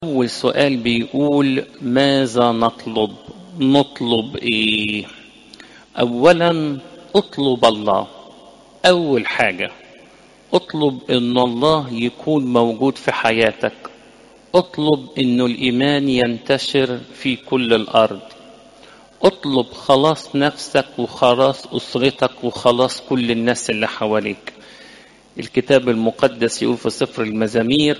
أول سؤال بيقول ماذا نطلب نطلب إيه أولا اطلب الله أول حاجة اطلب إن الله يكون موجود في حياتك اطلب إنه الإيمان ينتشر في كل الأرض اطلب خلاص نفسك وخلاص أسرتك وخلاص كل الناس اللي حواليك الكتاب المقدس يقول في سفر المزامير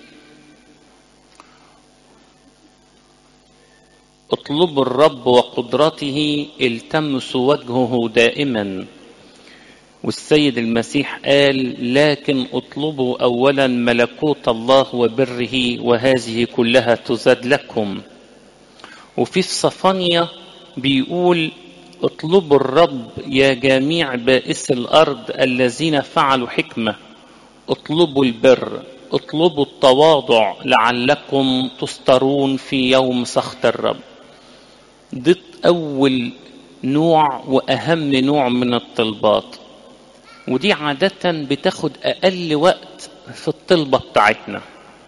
اطلبوا الرب وقدرته التمسوا وجهه دائما والسيد المسيح قال لكن اطلبوا اولا ملكوت الله وبره وهذه كلها تزاد لكم وفي الصفانية بيقول اطلبوا الرب يا جميع بائس الارض الذين فعلوا حكمه اطلبوا البر اطلبوا التواضع لعلكم تسترون في يوم سخط الرب ده أول نوع وأهم نوع من الطلبات ودي عادة بتاخد أقل وقت في الطلبة بتاعتنا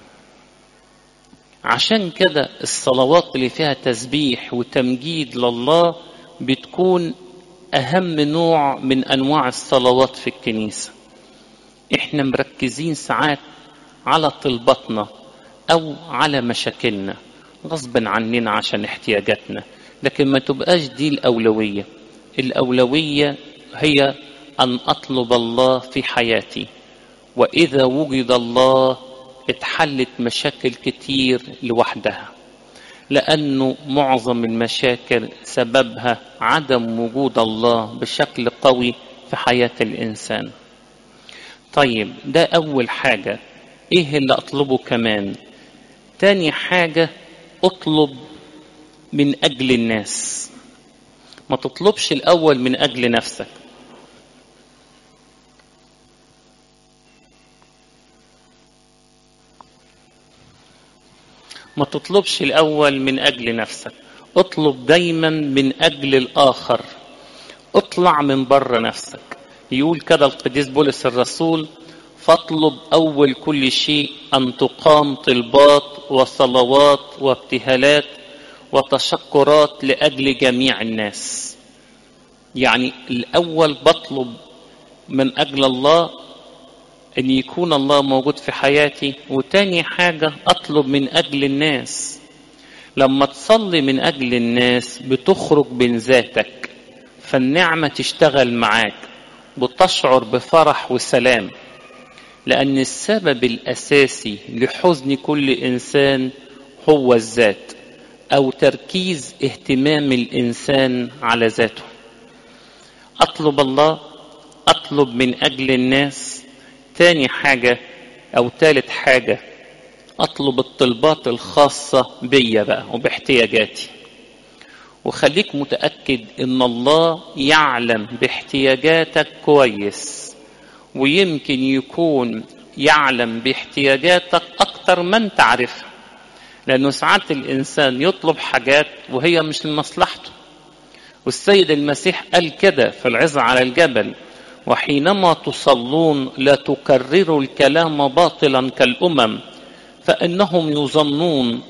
عشان كده الصلوات اللي فيها تسبيح وتمجيد لله بتكون أهم نوع من أنواع الصلوات في الكنيسة إحنا مركزين ساعات على طلباتنا أو على مشاكلنا غصبا عننا عشان احتياجاتنا لكن ما تبقاش دي الأولوية الأولوية هي أن أطلب الله في حياتي وإذا وجد الله اتحلت مشاكل كتير لوحدها لأنه معظم المشاكل سببها عدم وجود الله بشكل قوي في حياة الإنسان طيب ده أول حاجة إيه اللي أطلبه كمان تاني حاجة اطلب من أجل الناس ما تطلبش الأول من أجل نفسك ما تطلبش الأول من أجل نفسك اطلب دايما من أجل الآخر اطلع من بره نفسك يقول كده القديس بولس الرسول فاطلب أول كل شيء أن تقام طلبات وصلوات وابتهالات وتشكرات لأجل جميع الناس يعني الأول بطلب من أجل الله أن يكون الله موجود في حياتي وتاني حاجة أطلب من أجل الناس لما تصلي من أجل الناس بتخرج من ذاتك فالنعمة تشتغل معاك بتشعر بفرح وسلام لأن السبب الأساسي لحزن كل إنسان هو الذات أو تركيز اهتمام الإنسان على ذاته أطلب الله أطلب من أجل الناس تاني حاجة أو تالت حاجة أطلب الطلبات الخاصة بيا بقى وباحتياجاتي وخليك متأكد إن الله يعلم باحتياجاتك كويس ويمكن يكون يعلم باحتياجاتك أكتر من تعرفها لأنه ساعات الإنسان يطلب حاجات وهي مش لمصلحته والسيد المسيح قال كده في العظة على الجبل وحينما تصلون لا تكرروا الكلام باطلا كالأمم فإنهم يظنون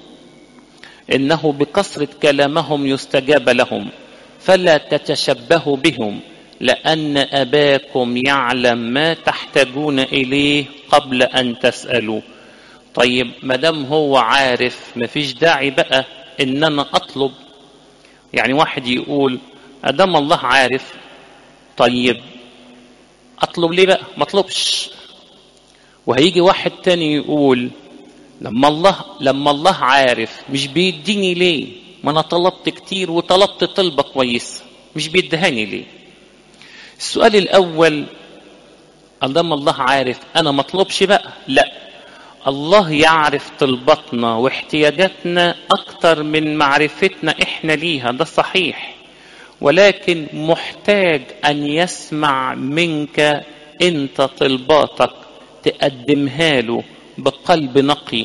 إنه بكثرة كلامهم يستجاب لهم فلا تتشبهوا بهم لأن أباكم يعلم ما تحتاجون إليه قبل أن تسألوا طيب ما دام هو عارف مفيش داعي بقى ان انا اطلب يعني واحد يقول ادام الله عارف طيب اطلب ليه بقى ما اطلبش وهيجي واحد تاني يقول لما الله لما الله عارف مش بيديني ليه ما انا طلبت كتير وطلبت طلبه كويسه مش بيدهاني ليه السؤال الاول ادام الله عارف انا ما اطلبش بقى لا الله يعرف طلباتنا واحتياجاتنا اكتر من معرفتنا احنا ليها ده صحيح ولكن محتاج ان يسمع منك انت طلباتك تقدمها له بقلب نقي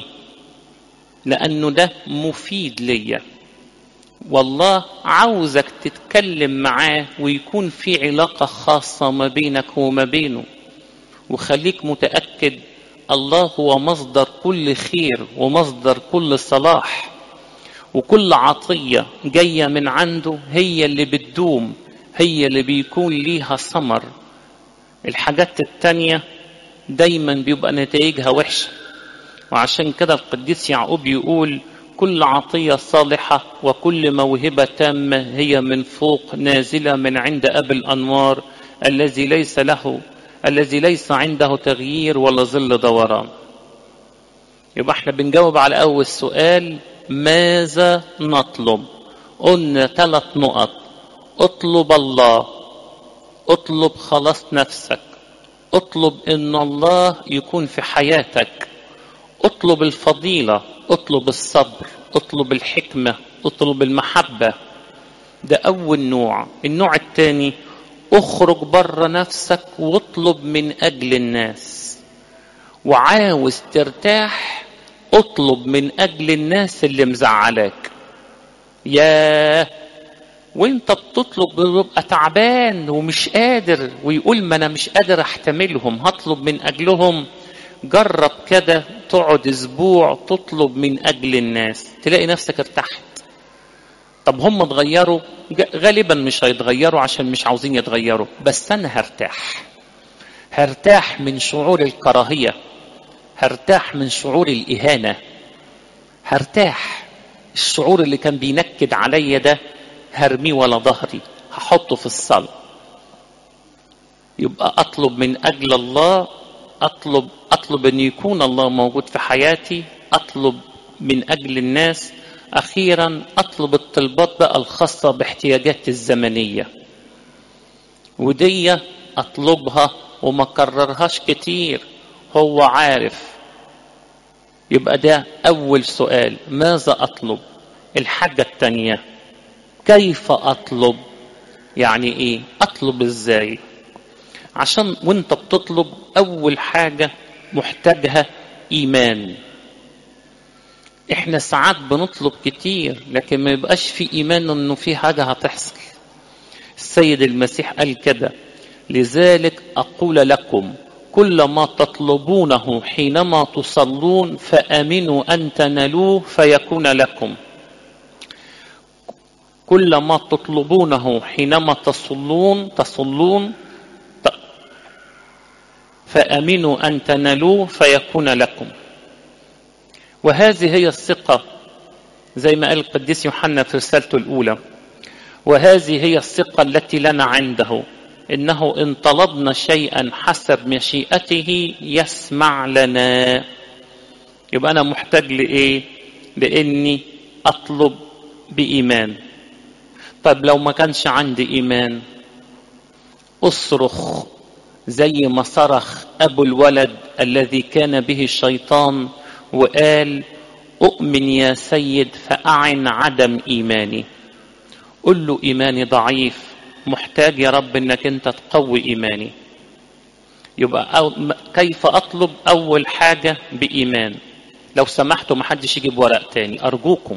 لانه ده مفيد ليا والله عاوزك تتكلم معاه ويكون في علاقه خاصه ما بينك وما بينه وخليك متاكد الله هو مصدر كل خير ومصدر كل صلاح وكل عطية جاية من عنده هي اللي بتدوم هي اللي بيكون ليها ثمر الحاجات التانية دايما بيبقى نتائجها وحشة وعشان كده القديس يعقوب يقول كل عطية صالحة وكل موهبة تامة هي من فوق نازلة من عند أب الأنوار الذي ليس له الذي ليس عنده تغيير ولا ظل دوران يبقى احنا بنجاوب على أول سؤال ماذا نطلب قلنا ثلاث نقط اطلب الله اطلب خلاص نفسك اطلب ان الله يكون في حياتك اطلب الفضيلة اطلب الصبر اطلب الحكمة اطلب المحبة ده اول نوع النوع الثاني اخرج بره نفسك واطلب من اجل الناس وعاوز ترتاح اطلب من اجل الناس اللي مزعلاك ياه وانت بتطلب بيبقى تعبان ومش قادر ويقول ما انا مش قادر احتملهم هطلب من اجلهم جرب كده تقعد اسبوع تطلب من اجل الناس تلاقي نفسك ارتحت طب هم اتغيروا غالبا مش هيتغيروا عشان مش عاوزين يتغيروا بس انا هرتاح هرتاح من شعور الكراهيه هرتاح من شعور الاهانه هرتاح الشعور اللي كان بينكد عليا ده هرميه ولا ظهري هحطه في الصلاة يبقى أطلب من أجل الله أطلب أطلب أن يكون الله موجود في حياتي أطلب من أجل الناس أخيرا أطلب الطلبات بقى الخاصة باحتياجاتي الزمنية ودي أطلبها وما كررهاش كتير هو عارف يبقى ده أول سؤال ماذا أطلب الحاجة التانية كيف اطلب يعني ايه اطلب ازاي عشان وانت بتطلب اول حاجه محتاجها ايمان احنا ساعات بنطلب كتير لكن ما يبقاش في ايمان انه في حاجه هتحصل السيد المسيح قال كده لذلك اقول لكم كل ما تطلبونه حينما تصلون فامنوا ان تنالوه فيكون لكم كل ما تطلبونه حينما تصلون تصلون فامنوا ان تنالوه فيكون لكم وهذه هي الثقه زي ما قال القديس يوحنا في رسالته الاولى وهذه هي الثقه التي لنا عنده انه ان طلبنا شيئا حسب مشيئته يسمع لنا يبقى انا محتاج لايه لاني اطلب بايمان طيب لو ما كانش عندي ايمان اصرخ زي ما صرخ ابو الولد الذي كان به الشيطان وقال اؤمن يا سيد فاعن عدم ايماني قل له ايماني ضعيف محتاج يا رب انك انت تقوي ايماني يبقى أو كيف اطلب اول حاجه بايمان لو سمحتوا ما حدش يجيب ورق تاني ارجوكم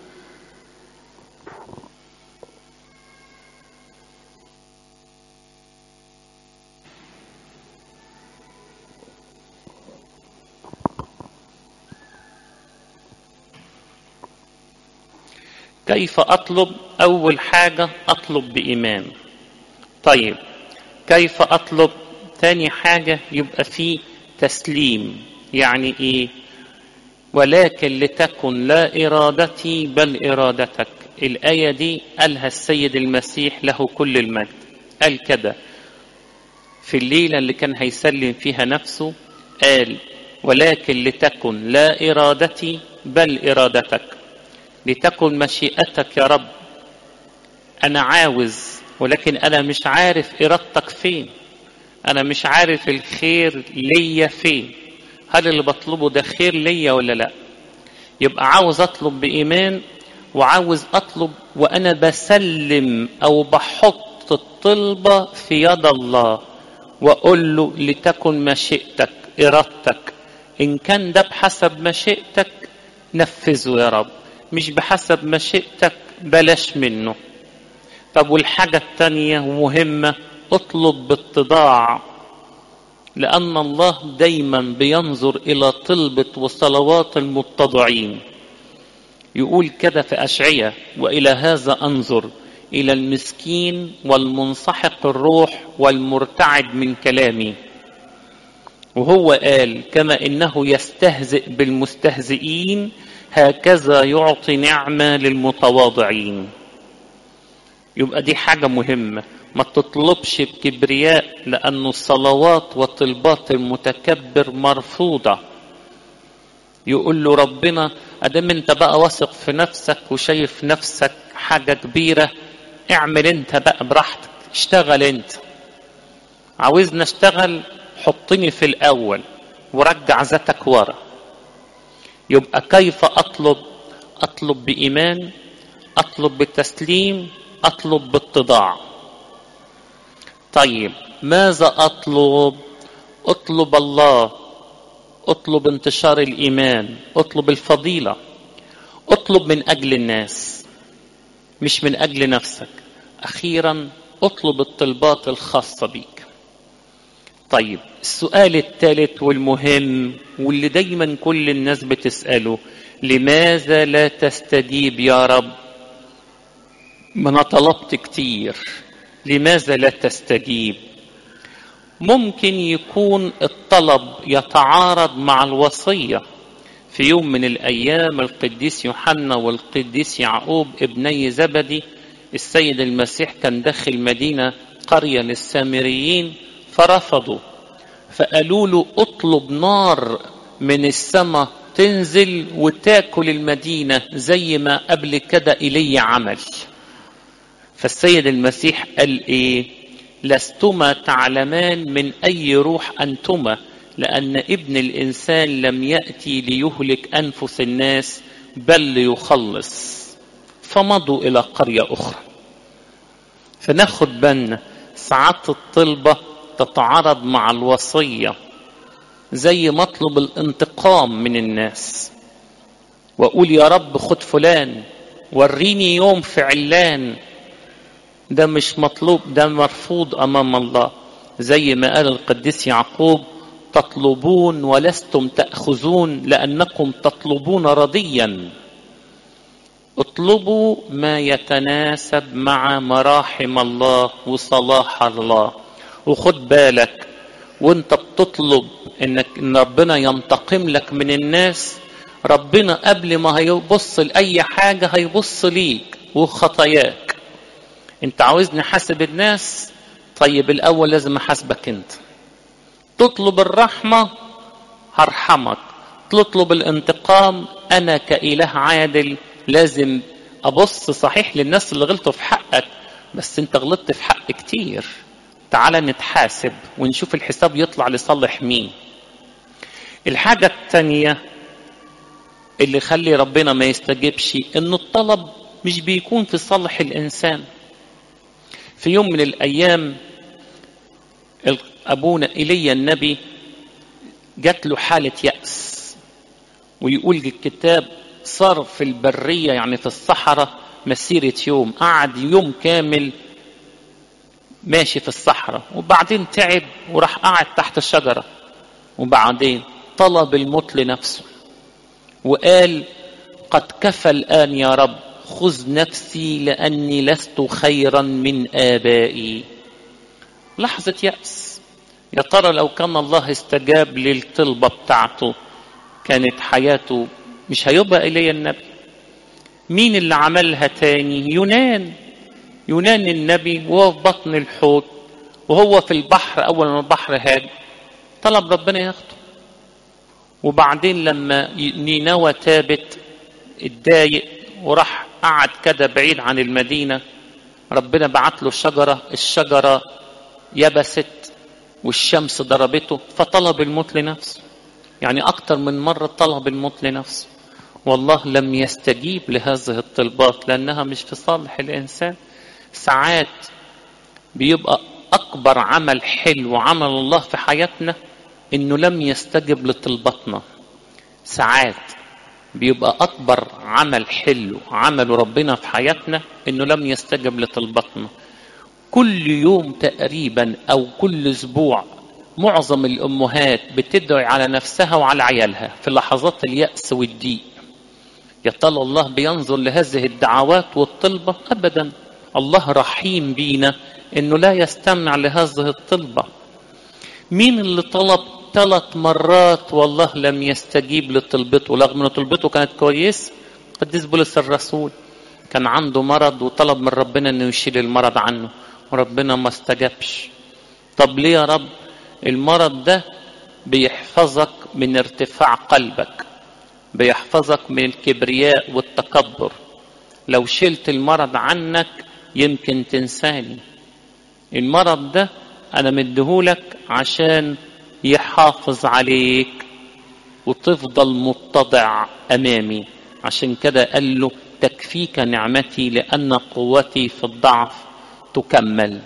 كيف اطلب اول حاجه اطلب بايمان طيب كيف اطلب تاني حاجه يبقى في تسليم يعني ايه ولكن لتكن لا ارادتي بل ارادتك الايه دي قالها السيد المسيح له كل المجد قال كده في الليله اللي كان هيسلم فيها نفسه قال ولكن لتكن لا ارادتي بل ارادتك لتكن مشيئتك يا رب انا عاوز ولكن انا مش عارف ارادتك فين انا مش عارف الخير ليا فين هل اللي بطلبه ده خير ليا ولا لا يبقى عاوز اطلب بايمان وعاوز اطلب وانا بسلم او بحط الطلبه في يد الله واقول له لتكن مشيئتك ارادتك ان كان ده بحسب مشيئتك نفذه يا رب مش بحسب مشيئتك بلاش منه طب والحاجة التانية مهمة اطلب باتضاع لأن الله دايما بينظر إلى طلبة وصلوات المتضعين يقول كده في أشعية وإلى هذا أنظر إلى المسكين والمنسحق الروح والمرتعد من كلامي وهو قال كما إنه يستهزئ بالمستهزئين هكذا يعطي نعمة للمتواضعين يبقى دي حاجة مهمة ما تطلبش بكبرياء لأن الصلوات وطلبات المتكبر مرفوضة يقول له ربنا أدام أنت بقى واثق في نفسك وشايف نفسك حاجة كبيرة اعمل أنت بقى براحتك اشتغل أنت عاوزنا اشتغل حطني في الأول ورجع ذاتك ورا يبقى كيف أطلب أطلب بإيمان أطلب بالتسليم أطلب باتضاع طيب ماذا أطلب أطلب الله أطلب انتشار الإيمان أطلب الفضيلة أطلب من أجل الناس مش من أجل نفسك أخيرا أطلب الطلبات الخاصة بيك طيب السؤال الثالث والمهم واللي دايما كل الناس بتسأله لماذا لا تستجيب يا رب ما انا طلبت كتير لماذا لا تستجيب ممكن يكون الطلب يتعارض مع الوصيه في يوم من الايام القديس يوحنا والقديس يعقوب ابني زبدي السيد المسيح كان داخل مدينه قريه للسامريين فرفضوا فقالوا له اطلب نار من السماء تنزل وتاكل المدينه زي ما قبل كده ايليا عمل فالسيد المسيح قال ايه لستما تعلمان من اي روح انتما لان ابن الانسان لم ياتي ليهلك انفس الناس بل ليخلص فمضوا الى قريه اخرى فناخد بالنا ساعات الطلبه تتعارض مع الوصيه زي مطلب الانتقام من الناس واقول يا رب خد فلان وريني يوم في علان ده مش مطلوب ده مرفوض امام الله زي ما قال القديس يعقوب تطلبون ولستم تاخذون لانكم تطلبون رضيا اطلبوا ما يتناسب مع مراحم الله وصلاح الله وخد بالك وانت بتطلب انك ان ربنا ينتقم لك من الناس ربنا قبل ما هيبص لاي حاجه هيبص ليك وخطاياك انت عاوزني احاسب الناس طيب الاول لازم احاسبك انت تطلب الرحمه هرحمك تطلب الانتقام انا كاله عادل لازم ابص صحيح للناس اللي غلطوا في حقك بس انت غلطت في حق كتير تعال نتحاسب ونشوف الحساب يطلع لصالح مين الحاجة التانية اللي خلي ربنا ما يستجيبش ان الطلب مش بيكون في صالح الانسان في يوم من الايام ابونا ايليا النبي جات له حالة يأس ويقول الكتاب صار في البرية يعني في الصحراء مسيرة يوم قعد يوم كامل ماشي في الصحراء وبعدين تعب وراح قعد تحت الشجرة وبعدين طلب الموت لنفسه وقال قد كفى الآن يا رب خذ نفسي لأني لست خيرا من آبائي لحظة يأس يا ترى لو كان الله استجاب للطلبة بتاعته كانت حياته مش هيبقى إلي النبي مين اللي عملها تاني يونان يونان النبي وهو في بطن الحوت وهو في البحر أول ما البحر هاج طلب ربنا ياخده وبعدين لما نينوى تابت اتضايق وراح قعد كده بعيد عن المدينة ربنا بعت له شجرة الشجرة يبست والشمس ضربته فطلب الموت لنفسه يعني أكتر من مرة طلب الموت لنفسه والله لم يستجيب لهذه الطلبات لأنها مش في صالح الإنسان ساعات بيبقى أكبر عمل حلو عمل الله في حياتنا إنه لم يستجب لطلباتنا ساعات بيبقى أكبر عمل حلو عمله ربنا في حياتنا إنه لم يستجب لطلباتنا كل يوم تقريبا أو كل أسبوع معظم الأمهات بتدعي على نفسها وعلى عيالها في لحظات اليأس والضيق يا ترى الله بينظر لهذه الدعوات والطلبة أبدا الله رحيم بينا إنه لا يستمع لهذه الطلبة مين اللي طلب ثلاث مرات والله لم يستجيب لطلبته رغم ان طلبته كانت كويسه قديس بولس الرسول كان عنده مرض وطلب من ربنا انه يشيل المرض عنه وربنا ما استجابش طب ليه يا رب المرض ده بيحفظك من ارتفاع قلبك بيحفظك من الكبرياء والتكبر لو شلت المرض عنك يمكن تنساني المرض ده انا مديهولك عشان يحافظ عليك وتفضل متضع امامي عشان كده قال له تكفيك نعمتي لان قوتي في الضعف تكمل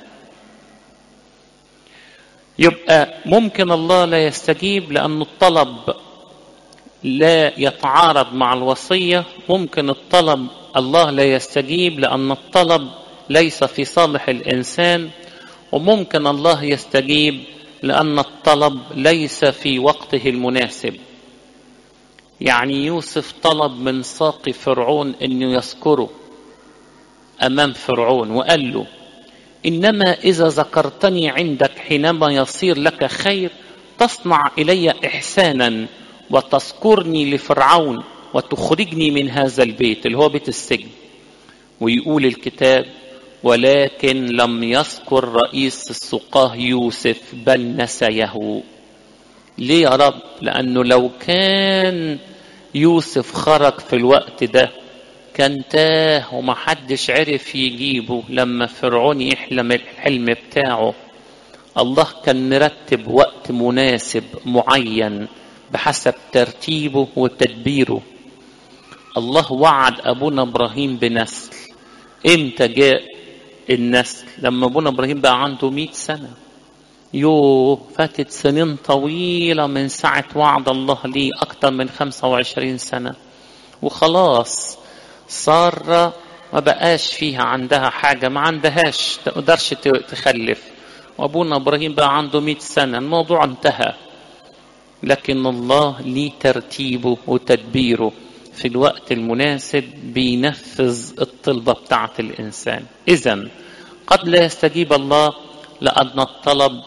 يبقى ممكن الله لا يستجيب لأن الطلب لا يتعارض مع الوصية ممكن الطلب الله لا يستجيب لأن الطلب ليس في صالح الإنسان وممكن الله يستجيب لأن الطلب ليس في وقته المناسب يعني يوسف طلب من ساقي فرعون أنه يذكره أمام فرعون وقال له إنما إذا ذكرتني عندك حينما يصير لك خير تصنع إلي إحسانا وتذكرني لفرعون وتخرجني من هذا البيت اللي هو بيت السجن ويقول الكتاب ولكن لم يذكر رئيس السقاه يوسف بل نسيه ليه يا رب لأنه لو كان يوسف خرج في الوقت ده كان تاه ومحدش عرف يجيبه لما فرعون يحلم الحلم بتاعه الله كان مرتب وقت مناسب معين بحسب ترتيبه وتدبيره الله وعد ابونا ابراهيم بنسل امتى جاء النسل لما ابونا ابراهيم بقى عنده مئة سنه يوه فاتت سنين طويلة من ساعة وعد الله ليه أكتر من 25 سنة وخلاص سارة ما بقاش فيها عندها حاجة ما عندهاش تقدرش تخلف وأبونا إبراهيم بقى عنده مئة سنة الموضوع انتهى لكن الله ليه ترتيبه وتدبيره في الوقت المناسب بينفذ الطلبة بتاعة الإنسان إذا قد لا يستجيب الله لأن الطلب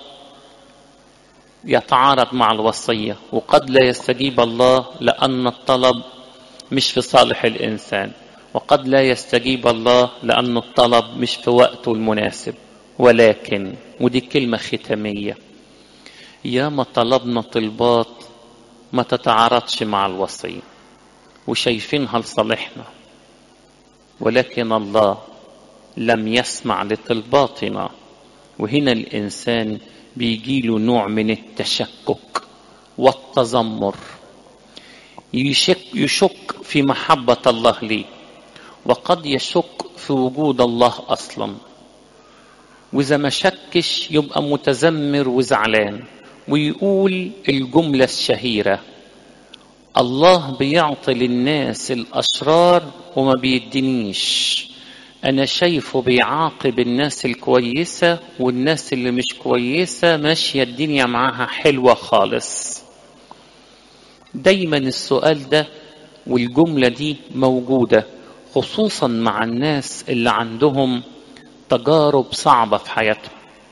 يتعارض مع الوصية وقد لا يستجيب الله لأن الطلب مش في صالح الإنسان وقد لا يستجيب الله لأن الطلب مش في وقته المناسب ولكن ودي كلمة ختامية يا ما طلبنا طلبات ما تتعارضش مع الوصية وشايفينها لصالحنا ولكن الله لم يسمع لطلباتنا وهنا الإنسان بيجيله نوع من التشكك والتذمر يشك, يشك في محبة الله ليه وقد يشك في وجود الله أصلا وإذا ما شكش يبقى متذمر وزعلان ويقول الجملة الشهيرة الله بيعطي للناس الأشرار وما بيدينيش أنا شايفه بيعاقب الناس الكويسة والناس اللي مش كويسة ماشية الدنيا معاها حلوة خالص دايما السؤال ده والجملة دي موجودة خصوصا مع الناس اللي عندهم تجارب صعبة في حياتهم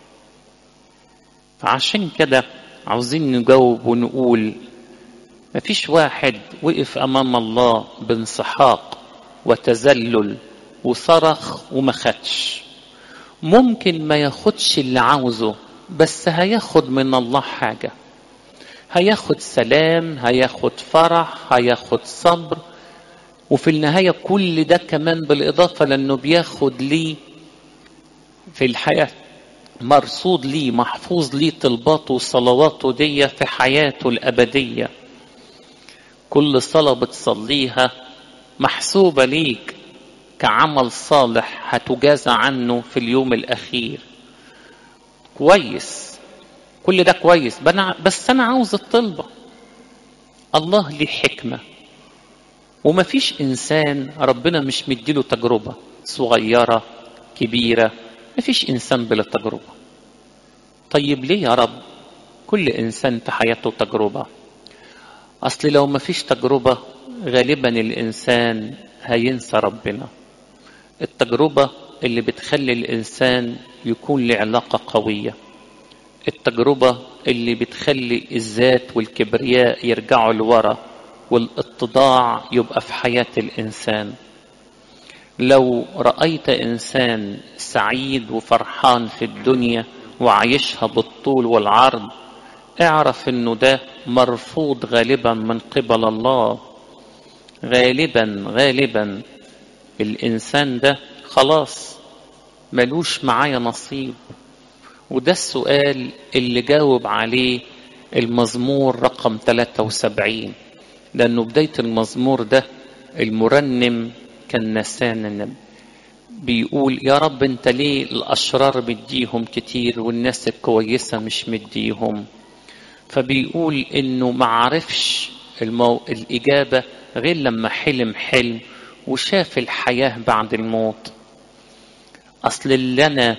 فعشان كده عاوزين نجاوب ونقول مفيش واحد وقف أمام الله بانسحاق وتذلل وصرخ وما خدش ممكن ما ياخدش اللي عاوزه بس هياخد من الله حاجة هياخد سلام هياخد فرح هياخد صبر وفي النهاية كل ده كمان بالإضافة لأنه بياخد ليه في الحياة مرصود ليه محفوظ ليه طلباته وصلواته دي في حياته الأبدية كل صلاة بتصليها محسوبة ليك كعمل صالح هتجازى عنه في اليوم الأخير كويس كل ده كويس بس أنا عاوز الطلبة الله ليه حكمة ومفيش إنسان ربنا مش مديله تجربة صغيرة كبيرة مفيش إنسان بلا تجربة طيب ليه يا رب كل إنسان في حياته تجربة أصل لو ما فيش تجربة غالبا الإنسان هينسى ربنا التجربة اللي بتخلي الإنسان يكون له علاقة قوية التجربة اللي بتخلي الذات والكبرياء يرجعوا لورا والاتضاع يبقى في حياة الإنسان لو رأيت إنسان سعيد وفرحان في الدنيا وعايشها بالطول والعرض اعرف انه ده مرفوض غالبا من قبل الله غالبا غالبا الانسان ده خلاص ملوش معايا نصيب وده السؤال اللي جاوب عليه المزمور رقم 73 لأنه بداية المزمور ده المرنم كان نسان النبي بيقول يا رب انت ليه الأشرار مديهم كتير والناس الكويسة مش مديهم فبيقول انه معرفش المو... الإجابة غير لما حلم حلم وشاف الحياة بعد الموت أصل اللي أنا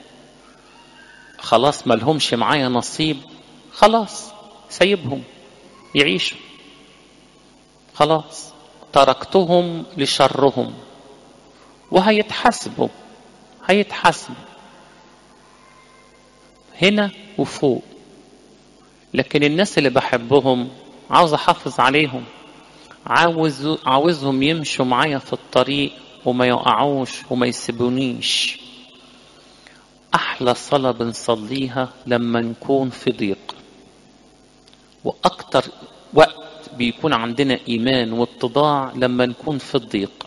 خلاص ملهمش معايا نصيب خلاص سيبهم يعيشوا خلاص تركتهم لشرهم وهيتحاسبوا هيتحاسبوا هنا وفوق لكن الناس اللي بحبهم عاوز احافظ عليهم عاوز عاوزهم يمشوا معايا في الطريق وما يقعوش وما يسيبونيش احلى صلاه بنصليها لما نكون في ضيق واكتر وقت بيكون عندنا ايمان واتضاع لما نكون في الضيق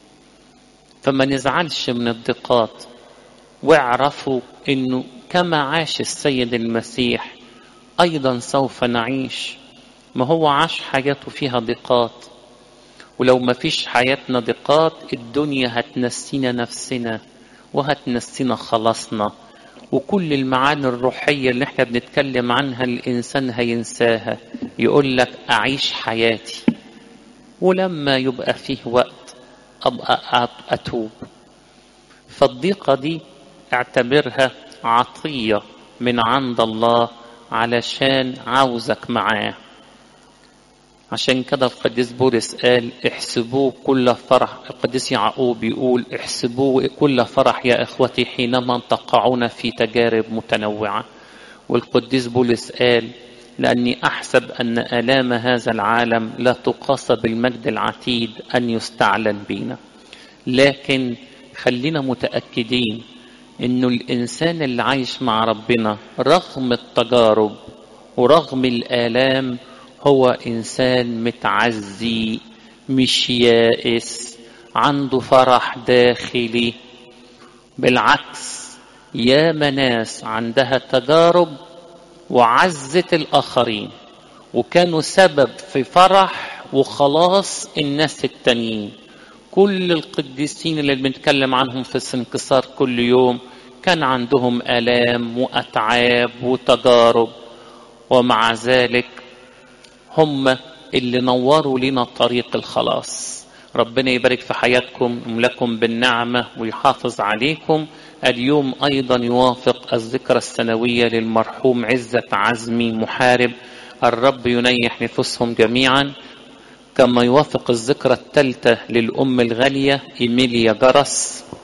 فما نزعلش من الضيقات واعرفوا انه كما عاش السيد المسيح ايضا سوف نعيش ما هو عاش حياته فيها ضيقات ولو ما فيش حياتنا ضيقات الدنيا هتنسينا نفسنا وهتنسينا خلاصنا وكل المعاني الروحية اللي احنا بنتكلم عنها الإنسان هينساها يقول لك أعيش حياتي ولما يبقى فيه وقت أبقى أتوب فالضيقة دي اعتبرها عطية من عند الله علشان عاوزك معاه عشان كده القديس بولس قال احسبوه كل فرح القديس يعقوب بيقول احسبوه كل فرح يا اخوتي حينما تقعون في تجارب متنوعه والقديس بولس قال لاني احسب ان الام هذا العالم لا تقاس بالمجد العتيد ان يستعلن بينا لكن خلينا متاكدين انه الانسان اللي عايش مع ربنا رغم التجارب ورغم الالام هو انسان متعزي مش يائس عنده فرح داخلي بالعكس يا ناس عندها تجارب وعزت الاخرين وكانوا سبب في فرح وخلاص الناس التانيين كل القديسين اللي بنتكلم عنهم في السنكسار كل يوم كان عندهم الام واتعاب وتجارب ومع ذلك هم اللي نوروا لنا طريق الخلاص ربنا يبارك في حياتكم ويملكم بالنعمة ويحافظ عليكم اليوم أيضا يوافق الذكرى السنوية للمرحوم عزة عزمي محارب الرب ينيح نفوسهم جميعا كما يوافق الذكرى الثالثة للأم الغالية إيميليا جرس